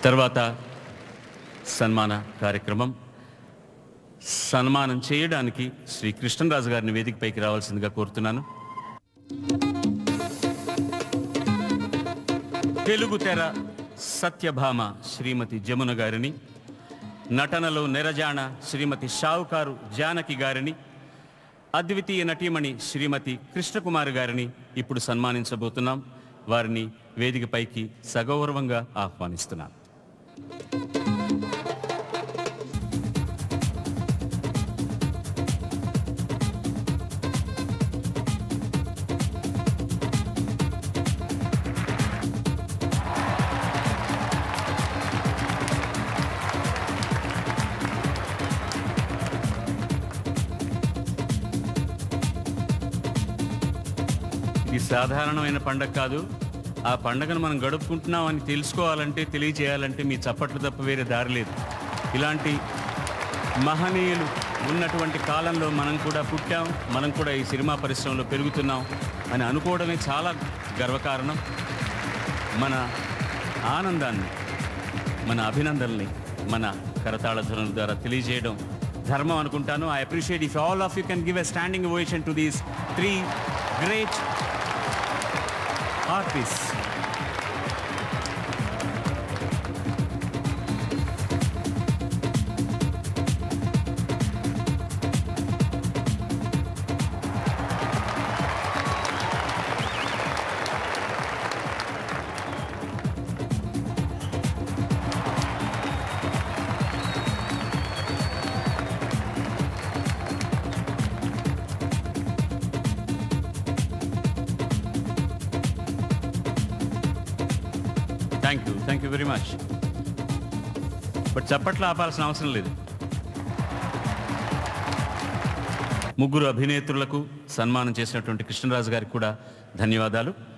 తర్వాత సన్మాన కార్యక్రమం సన్మానం చేయడానికి శ్రీ కృష్ణరాజు గారిని వేదికపైకి రావాల్సిందిగా కోరుతున్నాను తెలుగు తెర సత్యభామ శ్రీమతి జమున గారిని నటనలో నెరజాణ శ్రీమతి షావుకారు జానకి గారిని అద్వితీయ నటీమణి శ్రీమతి కృష్ణకుమారి గారిని ఇప్పుడు సన్మానించబోతున్నాం వారిని వేదికపైకి సగౌరవంగా ఆహ్వానిస్తున్నాను ఇది సాధారణమైన పండగ కాదు ఆ పండగను మనం గడుపుకుంటున్నాం అని తెలుసుకోవాలంటే తెలియజేయాలంటే మీ చప్పట్లు తప్ప వేరే దారి లేదు ఇలాంటి మహనీయులు ఉన్నటువంటి కాలంలో మనం కూడా పుట్టాం మనం కూడా ఈ సినిమా పరిశ్రమలో పెరుగుతున్నాం అని అనుకోవడమే చాలా గర్వకారణం మన ఆనందాన్ని మన అభినందనల్ని మన కరతాళ ధ్వనుల ద్వారా తెలియజేయడం ధర్మం అనుకుంటాను I appreciate if all of you can give a standing ovation to these three great artist thank you thank you very much but చప్పట్లు ఆపాల్సిన అవసరం లేదు ముగ్గురు అభినేత్రులకు సన్మానం చేసినటువంటి కృష్ణరాజు గారికి కూడా ధన్యవాదాలు